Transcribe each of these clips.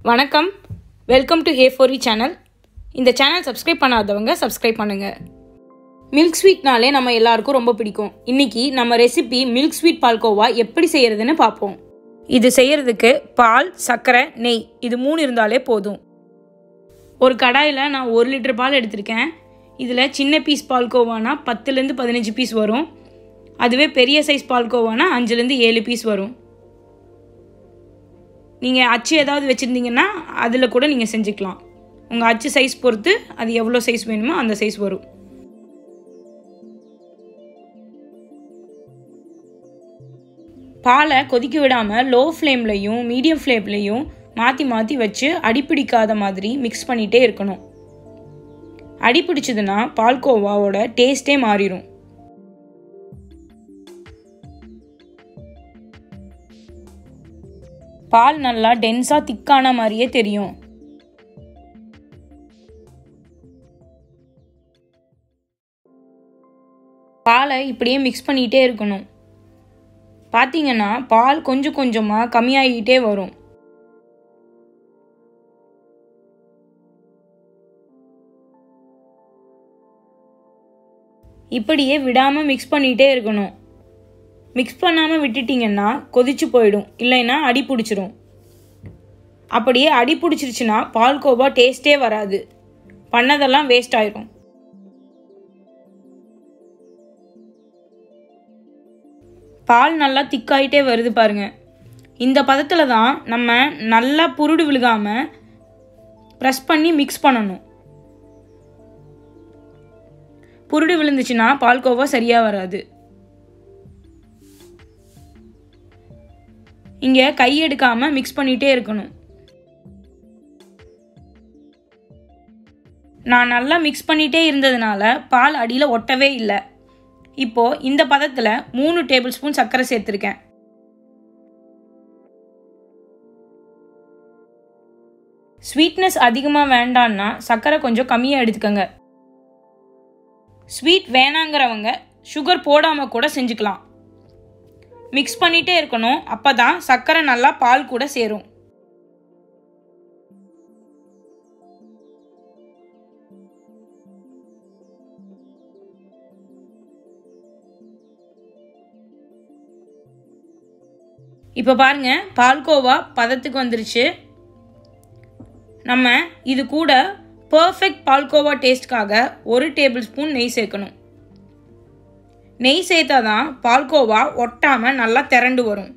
வணக்கம் welcome to A ஃபோரி channel இந்த சேனல் சப்ஸ்கிரைப் பண்ணாதவங்க சப்ஸ்கிரைப் பண்ணுங்க மில்க் ஸ்வீட்னாலே நம்ம எல்லாருக்கும் ரொம்ப பிடிக்கும் இன்னைக்கு நம்ம ரெசிபி மில்க் ஸ்வீட் பால்கோவா எப்படி செய்யறதுன்னு பார்ப்போம் இது செய்யறதுக்கு பால் சர்க்கரை நெய் இது மூணு இருந்தாலே போதும் ஒரு கடாயில் நான் ஒரு லிட்டர் பால் எடுத்திருக்கேன் இதில் சின்ன பீஸ் பால்கோவானா பத்துலேருந்து பதினஞ்சு பீஸ் வரும் அதுவே பெரிய சைஸ் பால்கோவானா அஞ்சுலேருந்து ஏழு பீஸ் வரும் நீங்கள் அச்சு ஏதாவது வச்சுருந்தீங்கன்னா அதில் கூட நீங்கள் செஞ்சுக்கலாம் உங்கள் அச்சு சைஸ் பொறுத்து அது எவ்வளோ சைஸ் வேணுமோ அந்த சைஸ் வரும் பாலை கொதிக்க விடாமல் லோ ஃப்ளேம்லையும் மீடியம் ஃப்ளேம்லையும் மாற்றி மாற்றி வச்சு அடிப்பிடிக்காத மாதிரி மிக்ஸ் பண்ணிகிட்டே இருக்கணும் அடி பிடிச்சதுன்னா பால்கோவாவோட டேஸ்ட்டே மாறிடும் பால் நல்லா டென்ஸாக திக்கான மாதிரியே தெரியும் பாலை இப்படியே மிக்ஸ் பண்ணிகிட்டே இருக்கணும் பார்த்தீங்கன்னா பால் கொஞ்சம் கொஞ்சமாக கம்மியாகிட்டே வரும் இப்படியே விடாமல் மிக்ஸ் பண்ணிகிட்டே இருக்கணும் மிக்ஸ் பண்ணாமல் விட்டுட்டிங்கன்னா கொதிச்சு போயிடும் இல்லைன்னா அடி பிடிச்சிரும் அப்படியே அடி பிடிச்சிருச்சுன்னா பால்கோவா டேஸ்ட்டே வராது பண்ணதெல்லாம் வேஸ்ட் ஆயிரும் பால் நல்லா திக்காயிட்டே வருது பாருங்க இந்த பதத்தில் தான் நம்ம நல்லா புருடு விழுகாமல் ப்ரெஸ் பண்ணி மிக்ஸ் பண்ணணும் புருடு விழுந்துச்சுன்னா பால்கோவா சரியாக வராது இங்கே கை எடுக்காமல் மிக்ஸ் பண்ணிகிட்டே இருக்கணும் நான் நல்லா மிக்ஸ் பண்ணிகிட்டே இருந்ததுனால பால் அடியில் ஒட்டவே இல்லை இப்போது இந்த பதத்தில் மூணு டேபிள் ஸ்பூன் சர்க்கரை சேர்த்துருக்கேன் ஸ்வீட்னஸ் அதிகமாக வேண்டான்னா சர்க்கரை கொஞ்சம் கம்மியாக எடுத்துக்கோங்க ஸ்வீட் வேணாங்கிறவங்க சுகர் போடாமல் கூட செஞ்சுக்கலாம் மிக்ஸ் பண்ணிகிட்டே இருக்கணும் அப்போ தான் சர்க்கரை நல்லா பால் கூட சேரும் இப்போ பாருங்க பால்கோவா பதத்துக்கு வந்துருச்சு நம்ம இது கூட பர்ஃபெக்ட் பால்கோவா டேஸ்ட்காக ஒரு டேபிள் ஸ்பூன் நெய் சேர்க்கணும் நெய் சேர்த்தா தான் பால்கோவா ஒட்டாமல் நல்லா திரண்டு வரும்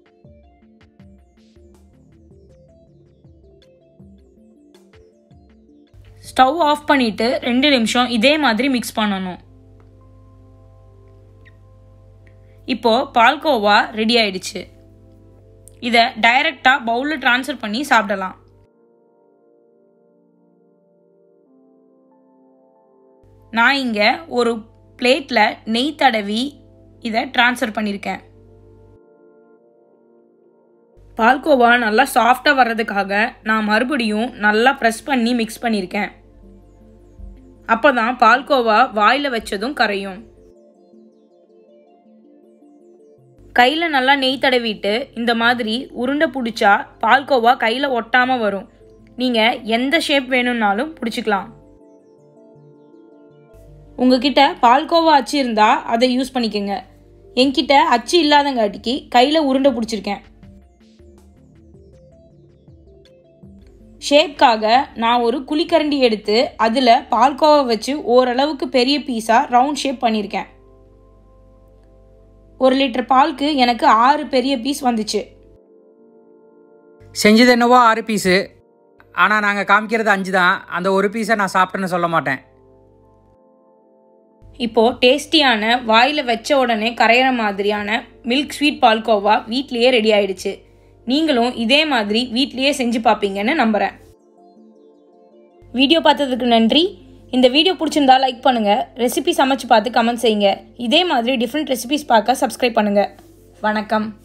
ஸ்டவ் ஆஃப் பண்ணிட்டு ரெண்டு நிமிஷம் இதே மாதிரி மிக்ஸ் பண்ணணும் இப்போ பால்கோவா ரெடி ஆயிடுச்சு இதை டைரக்டாக பவுலில் ட்ரான்ஸ்ஃபர் பண்ணி சாப்பிடலாம் நான் இங்கே ஒரு பிளேட்டில் நெய் தடவி இதை ட்ரான்ஸ்ஃபர் பண்ணியிருக்கேன் பால்கோவா நல்லா சாஃப்டாக வர்றதுக்காக நான் மறுபடியும் நல்லா ப்ரெஸ் பண்ணி மிக்ஸ் பண்ணியிருக்கேன் அப்போ தான் பால்கோவா வாயில் வச்சதும் கரையும் கையில் நல்லா நெய் தடவிட்டு இந்த மாதிரி உருண்டை பிடிச்சா பால்கோவா கையில் ஒட்டாமல் வரும் நீங்கள் எந்த ஷேப் வேணும்னாலும் பிடிச்சிக்கலாம் உங்ககிட்ட பால்கோவா அச்சு இருந்தால் அதை யூஸ் பண்ணிக்கோங்க என்கிட்ட அச்சு இல்லாதங்காட்டிக்கு கையில் உருண்டை பிடிச்சிருக்கேன் ஷேப்காக நான் ஒரு குழிக்கரண்டி எடுத்து அதில் பால்கோவா வச்சு ஓரளவுக்கு பெரிய பீஸாக ரவுண்ட் ஷேப் பண்ணியிருக்கேன் ஒரு லிட்டர் பாலுக்கு எனக்கு ஆறு பெரிய பீஸ் வந்துச்சு செஞ்சது என்னவோ ஆறு பீஸு ஆனால் நாங்கள் காமிக்கிறது அஞ்சு தான் அந்த ஒரு பீஸை நான் சாப்பிட்டேன்னு சொல்ல மாட்டேன் இப்போது டேஸ்டியான வாயில் வச்ச உடனே கரையிற மாதிரியான மில்க் ஸ்வீட் பால்கோவா வீட்லேயே ரெடி ஆயிடுச்சு நீங்களும் இதே மாதிரி வீட்லேயே செஞ்சு பார்ப்பீங்கன்னு நம்புகிறேன் வீடியோ பார்த்ததுக்கு நன்றி இந்த வீடியோ பிடிச்சிருந்தா லைக் பண்ணுங்கள் ரெசிபி சமைச்சு பார்த்து கமெண்ட் செய்யுங்க இதே மாதிரி டிஃப்ரெண்ட் ரெசிபிஸ் பார்க்க சப்ஸ்கிரைப் பண்ணுங்கள் வணக்கம்